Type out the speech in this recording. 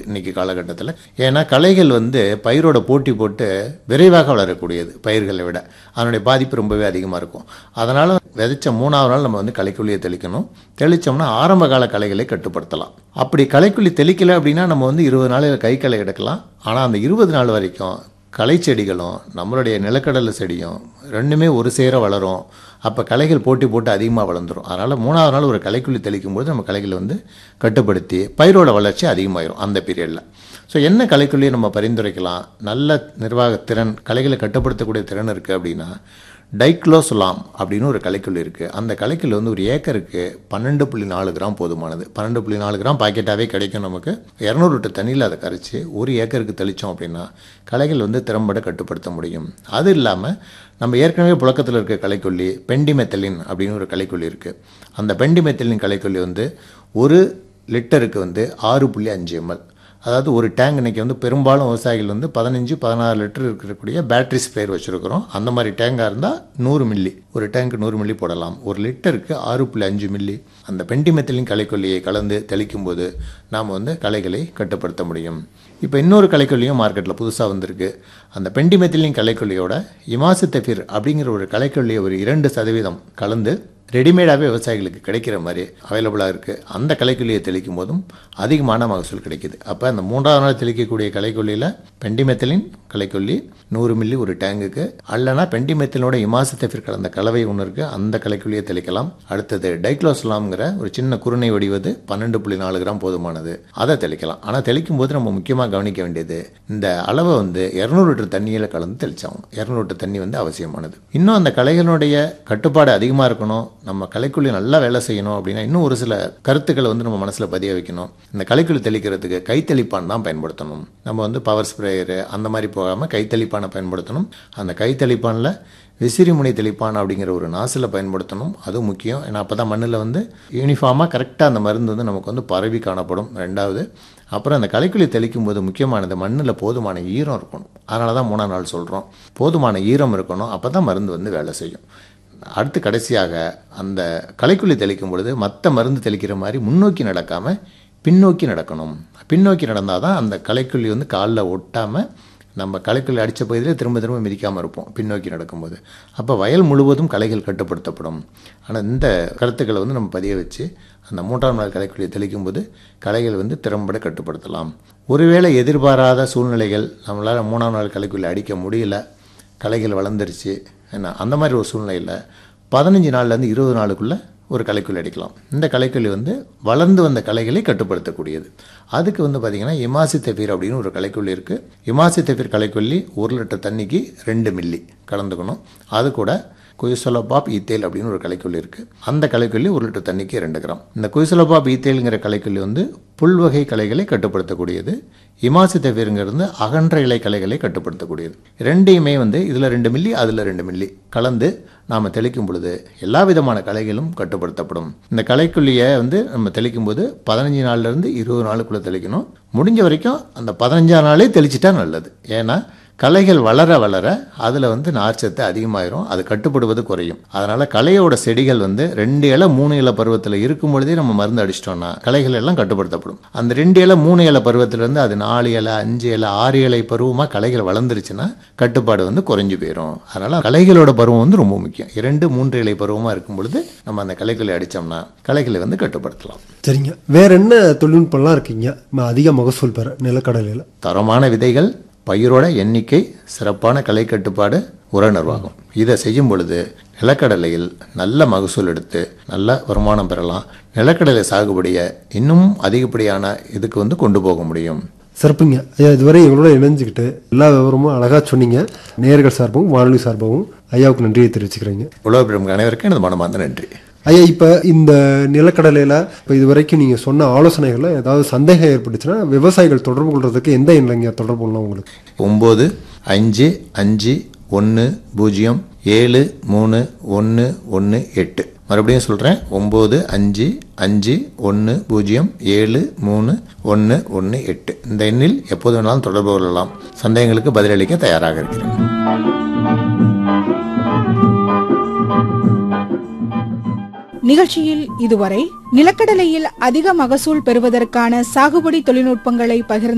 இன்னைக்கு காலகட்டத்தில் ஏன்னா களைகள் வந்து பயிரோட போட்டி போட்டு விரைவாக வளரக்கூடியது பயிர்களை விட அதனுடைய பாதிப்பு ரொம்பவே அதிகமாக இருக்கும் அதனால் விதைச்ச மூணாவது நாள் நம்ம வந்து களைக்கொல்லியை தெளிக்கணும் தெளித்தோம்னா ஆரம்ப கால களைகளை கட்டுப்படுத்தலாம் அப்படி களைக்கொல்லி தெளிக்கலை அப்படின்னா நம்ம வந்து இருபது நாளில் கை களை எடுக்கலாம் ஆனால் அந்த இருபது நாள் வரைக்கும் களை செடிகளும் நம்மளுடைய நிலக்கடலை செடியும் ரெண்டுமே ஒரு சேர வளரும் அப்போ களைகள் போட்டி போட்டு அதிகமாக வளர்ந்துரும் அதனால் மூணாவது நாள் ஒரு களைக்குள்ளி தெளிக்கும் போது நம்ம களைகளை வந்து கட்டுப்படுத்தி பயிரோட வளர்ச்சி அதிகமாயிரும் அந்த பீரியடில் ஸோ என்ன களைக்குள்ளியை நம்ம பரிந்துரைக்கலாம் நல்ல நிர்வாக திறன் களைகளை கட்டுப்படுத்தக்கூடிய திறன் இருக்குது அப்படின்னா டைக்ளோசுலாம் அப்படின்னு ஒரு களைக்கொல்லி இருக்குது அந்த களைக்கொல்லி வந்து ஒரு ஏக்கருக்கு பன்னெண்டு புள்ளி நாலு கிராம் போதுமானது பன்னெண்டு புள்ளி நாலு கிராம் பாக்கெட்டாகவே கிடைக்கும் நமக்கு இரநூறு லிட்டர் தண்ணியில் அதை கரைச்சி ஒரு ஏக்கருக்கு தெளித்தோம் அப்படின்னா களைகள் வந்து திறம்பட கட்டுப்படுத்த முடியும் அது இல்லாமல் நம்ம ஏற்கனவே புழக்கத்தில் இருக்க களைக்கொல்லி பெண்டிமெத்தலின் அப்படின்னு ஒரு களைக்கொல்லி இருக்குது அந்த பெண்டிமெத்தலின் களைக்கொல்லி வந்து ஒரு லிட்டருக்கு வந்து ஆறு புள்ளி அஞ்சு எம்எல் அதாவது ஒரு டேங்க் இன்றைக்கி வந்து பெரும்பாலும் விவசாயிகள் வந்து பதினஞ்சு பதினாறு லிட்டர் இருக்கக்கூடிய பேட்டரி ஸ்ப்ரேயர் வச்சுருக்கிறோம் அந்த மாதிரி டேங்காக இருந்தால் நூறு மில்லி ஒரு டேங்க் நூறு மில்லி போடலாம் ஒரு லிட்டருக்கு ஆறு புள்ளி அஞ்சு மில்லி அந்த பெண்டிமெத்திலின் களைக்கொல்லியை கலந்து தெளிக்கும் போது நாம் வந்து களைகளை கட்டுப்படுத்த முடியும் இப்போ இன்னொரு களைக்கொல்லியும் மார்க்கெட்டில் புதுசாக வந்திருக்கு அந்த பெண்டிமெத்திலின் களைக்கொல்லியோட இமாசித்தபிர் அப்படிங்கிற ஒரு களைக்கொல்லியை ஒரு இரண்டு சதவீதம் கலந்து ரெடிமேடாகவே விவசாயிகளுக்கு கிடைக்கிற மாதிரி அவைலபிளாக இருக்குது அந்த களைக்கொல்லியை தெளிக்கும் போதும் அதிகமான மகசூல் கிடைக்குது அப்போ அந்த மூன்றாவது நாள் தெளிக்கக்கூடிய களைக்கொல்லியில் பெண்டிமெத்தலின் களைக்கொல்லி நூறு மில்லி ஒரு டேங்குக்கு அல்லனா பெண்டிமெத்தலோட இமாசத்தெஃபிர் கலந்த கலவை ஒன்று இருக்குது அந்த களைக்கொல்லியை தெளிக்கலாம் அடுத்தது டைக்ளோஸ்லாம்ங்கிற ஒரு சின்ன குருணை வடிவது பன்னெண்டு புள்ளி நாலு கிராம் போதுமானது அதை தெளிக்கலாம் ஆனால் தெளிக்கும் போது நம்ம முக்கியமாக கவனிக்க வேண்டியது இந்த அளவை வந்து இரநூறு லிட்டர் தண்ணியில் கலந்து தெளிச்சாகும் இரநூறு லிட்டர் தண்ணி வந்து அவசியமானது இன்னும் அந்த களைகளுடைய கட்டுப்பாடு அதிகமாக இருக்கணும் நம்ம களைக்குள்ளி நல்லா வேலை செய்யணும் அப்படின்னா இன்னும் ஒரு சில கருத்துக்களை வந்து நம்ம மனசில் பதிய வைக்கணும் இந்த களைக்குள்ளி தெளிக்கிறதுக்கு கைத்தெளிப்பான் தான் பயன்படுத்தணும் நம்ம வந்து பவர் ஸ்ப்ரேயரு அந்த மாதிரி போகாமல் கைத்தெளிப்பானை பயன்படுத்தணும் அந்த கைத்தெளிப்பானில் விசிறிமுனை தெளிப்பான் அப்படிங்கிற ஒரு நாசில் பயன்படுத்தணும் அதுவும் முக்கியம் ஏன்னா அப்போ தான் மண்ணில் வந்து யூனிஃபார்மாக கரெக்டாக அந்த மருந்து வந்து நமக்கு வந்து பரவி காணப்படும் ரெண்டாவது அப்புறம் அந்த களைக்குள்ளி தெளிக்கும் போது முக்கியமானது மண்ணில் போதுமான ஈரம் இருக்கணும் அதனால தான் மூணாம் நாள் சொல்கிறோம் போதுமான ஈரம் இருக்கணும் அப்போ தான் மருந்து வந்து வேலை செய்யும் அடுத்து கடைசியாக அந்த களைக்குள்ளி தெளிக்கும் பொழுது மற்ற மருந்து தெளிக்கிற மாதிரி முன்னோக்கி நடக்காமல் பின்னோக்கி நடக்கணும் பின்னோக்கி நடந்தால் தான் அந்த களைக்குள்ளி வந்து காலில் ஒட்டாமல் நம்ம களைக்குள்ளி அடித்த பகுதியில் திரும்ப திரும்ப மிதிக்காமல் இருப்போம் பின்னோக்கி நடக்கும்போது அப்போ வயல் முழுவதும் களைகள் கட்டுப்படுத்தப்படும் ஆனால் இந்த கருத்துக்களை வந்து நம்ம பதிய வச்சு அந்த மூன்றாம் நாள் களைக்குள்ளியை தெளிக்கும் போது களைகள் வந்து திறம்பட கட்டுப்படுத்தலாம் ஒருவேளை எதிர்பாராத சூழ்நிலைகள் நம்மளால் மூணாம் நாள் களைக்குள்ளி அடிக்க முடியல களைகள் வளர்ந்துருச்சு என்ன அந்த மாதிரி ஒரு சூழ்நிலையில் பதினஞ்சு நாள்லேருந்து இருபது நாளுக்குள்ளே ஒரு களைக்கொல்லி அடிக்கலாம் இந்த களைக்கொல்லி வந்து வளர்ந்து வந்த களைகளை கட்டுப்படுத்தக்கூடியது அதுக்கு வந்து பார்த்திங்கன்னா இமாசித்தெபீர் அப்படின்னு ஒரு களைக்கொல்லி இருக்குது இமாசித்தெபீர் களைக்கொல்லி ஒரு லிட்டர் தண்ணிக்கு ரெண்டு மில்லி கலந்துக்கணும் அது கூட குயிசலோபாப் ஈத்தேல் அப்படின்னு ஒரு களைக்கொல்லி இருக்குது அந்த களைக்கொல்லி ஒரு லிட்டர் தண்ணிக்கு ரெண்டு கிராம் இந்த குயிசலோபாப் ஈத்தேலுங்கிற களைக்கொல்லி வந்து புல்வகை களைகளை கட்டுப்படுத்தக்கூடியது இமாசித்தவீருங்கிறது அகன்ற இலை களைகளை கட்டுப்படுத்தக்கூடியது ரெண்டையுமே வந்து இதில் ரெண்டு மில்லி அதில் ரெண்டு மில்லி கலந்து நாம் தெளிக்கும் பொழுது எல்லா விதமான களைகளும் கட்டுப்படுத்தப்படும் இந்த களைக்குள்ளியை வந்து நம்ம தெளிக்கும் போது பதினஞ்சு நாள்லேருந்து இருபது நாளுக்குள்ளே தெளிக்கணும் முடிஞ்ச வரைக்கும் அந்த பதினஞ்சாம் நாளே தெளிச்சிட்டா நல்லது ஏன்னா களைகள் வளர வளர அதில் வந்து நார்ச்சத்து அதிகமாயிரும் அது கட்டுப்படுவது குறையும் அதனால் களையோட செடிகள் வந்து ரெண்டு இலை மூணு இலை பருவத்தில் இருக்கும் பொழுதே நம்ம மருந்து அடிச்சிட்டோம்னா களைகள் எல்லாம் கட்டுப்படுத்தப்படும் அந்த ரெண்டு இலை மூணு இலை பருவத்திலேருந்து அது நாலு இலை அஞ்சு இலை ஆறு இலை பருவமாக களைகள் வளர்ந்துருச்சுன்னா கட்டுப்பாடு வந்து குறைஞ்சு போயிடும் அதனால் களைகளோட பருவம் வந்து ரொம்ப முக்கியம் இரண்டு மூன்று இலை பருவமாக இருக்கும் பொழுது நம்ம அந்த களைகளை அடித்தோம்னா களைகளை வந்து கட்டுப்படுத்தலாம் சரிங்க வேற என்ன தொழில்நுட்பம்லாம் இருக்கீங்க ம- அதிக மகசூல் பெற நிலக்கடலையில் தரமான விதைகள் பயிரோட எண்ணிக்கை சிறப்பான கலை கட்டுப்பாடு உர நிர்வாகம் இதை செய்யும் பொழுது நிலக்கடலையில் நல்ல மகசூல் எடுத்து நல்ல வருமானம் பெறலாம் நிலக்கடலை சாகுபடியை இன்னும் அதிகப்படியான இதுக்கு வந்து கொண்டு போக முடியும் சிறப்புங்க ஐயா இதுவரை எங்களோட இணைஞ்சுக்கிட்டு எல்லா விவரமும் அழகாக சொன்னீங்க நேயர்கள் சார்பாகவும் வானொலி சார்பாகவும் ஐயாவுக்கு நன்றியை தெரிவிச்சுக்கிறேங்க உழவு பெறும் அனைவருக்கும் எனது மனமார்ந்த நன்றி ஐயா இப்போ இந்த நிலக்கடலையில் இப்போ இது வரைக்கும் நீங்கள் சொன்ன ஆலோசனைகளில் ஏதாவது சந்தேகம் ஏற்பட்டுச்சுன்னா விவசாயிகள் தொடர்பு கொள்றதுக்கு எந்த எண்ணிலைங்க தொடர்பு கொள்ளலாம் உங்களுக்கு ஒம்பது அஞ்சு அஞ்சு ஒன்று பூஜ்ஜியம் ஏழு மூணு ஒன்று ஒன்று எட்டு மறுபடியும் சொல்கிறேன் ஒம்பது அஞ்சு அஞ்சு ஒன்று பூஜ்ஜியம் ஏழு மூணு ஒன்று ஒன்று எட்டு இந்த எண்ணில் எப்போது வேணாலும் தொடர்பு கொள்ளலாம் சந்தேகங்களுக்கு பதிலளிக்க தயாராக இருக்கிறேன் நிகழ்ச்சியில் இதுவரை நிலக்கடலையில் அதிக மகசூல் பெறுவதற்கான சாகுபடி தொழில்நுட்பங்களை பகிர்ந்து